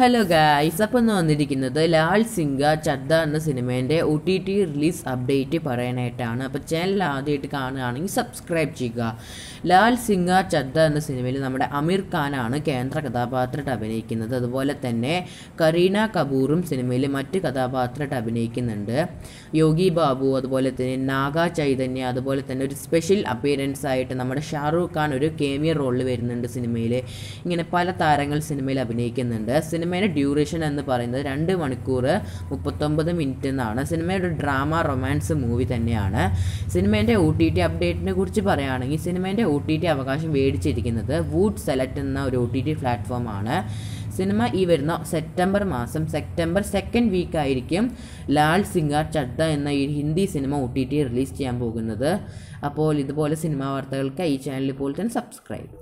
hello guys അപ്പം ഇന്ന് വന്നിരിക്കുന്നത് ലാൽ സിംഗ ചദ്ദ എന്ന സിനിമേൻ്റെ O T T release update പറയാനായിട്ടാണ് അപ്പോൾ ചാനൽ ആദ്യമായിട്ട് കാണുകയാണെങ്കിൽ സബ്സ്ക്രൈബ് ചെയ്യുക ലാൽ സിംഗ ചദ്ദ എന്ന സിനിമയിൽ നമ്മുടെ അമീർ ഖാനാണ് കേന്ദ്ര കഥാപാത്രമായിട്ട് അഭിനയിക്കുന്നത് അതുപോലെ തന്നെ കരീന കപൂറും സിനിമയിൽ മറ്റ് കഥാപാത്രമായിട്ട് അഭിനയിക്കുന്നുണ്ട് യോഗി ബാബു അതുപോലെ തന്നെ നാഗ ചൈതന്യ അതുപോലെ തന്നെ ഒരു സ്പെഷ്യൽ അപ്പിയറൻസ് ആയിട്ട് നമ്മുടെ ഷാറൂഖ് ഖാൻ ഒരു കേമിയർ റോളിൽ വരുന്നുണ്ട് സിനിമയിൽ ഇങ്ങനെ പല താരങ്ങൾ സിനിമയിൽ അഭിനയിക്കുന്നുണ്ട് സിനിമയുടെ ഡ്യൂറേഷൻ എന്ന് പറയുന്നത് രണ്ട് മണിക്കൂർ മുപ്പത്തൊമ്പത് മിനിറ്റ് എന്നാണ് സിനിമയുടെ ഡ്രാമ റൊമാൻസ് മൂവി തന്നെയാണ് സിനിമേൻ്റെ ഒ ടി ടി അപ്ഡേറ്റിനെ കുറിച്ച് പറയുകയാണെങ്കിൽ സിനിമേൻ്റെ ഒ ടി ടി അവകാശം മേടിച്ചിരിക്കുന്നത് വൂഡ് സെലക്ട് എന്ന ഒരു ഒ ടി ടി പ്ലാറ്റ്ഫോമാണ് സിനിമ ഈ വരുന്ന സെപ്റ്റംബർ മാസം സെപ്റ്റംബർ സെക്കൻഡ് വീക്ക് ആയിരിക്കും ലാൽ സിംഗ ചഡ്ഡ എന്ന ഈ Hindi cinema O T T release ചെയ്യാൻ പോകുന്നത് അപ്പോൾ ഇതുപോലെ സിനിമാ വാർത്തകൾക്ക് ഈ ചാനൽ ഇപ്പോൾ തന്നെ സബ്സ്ക്രൈബ്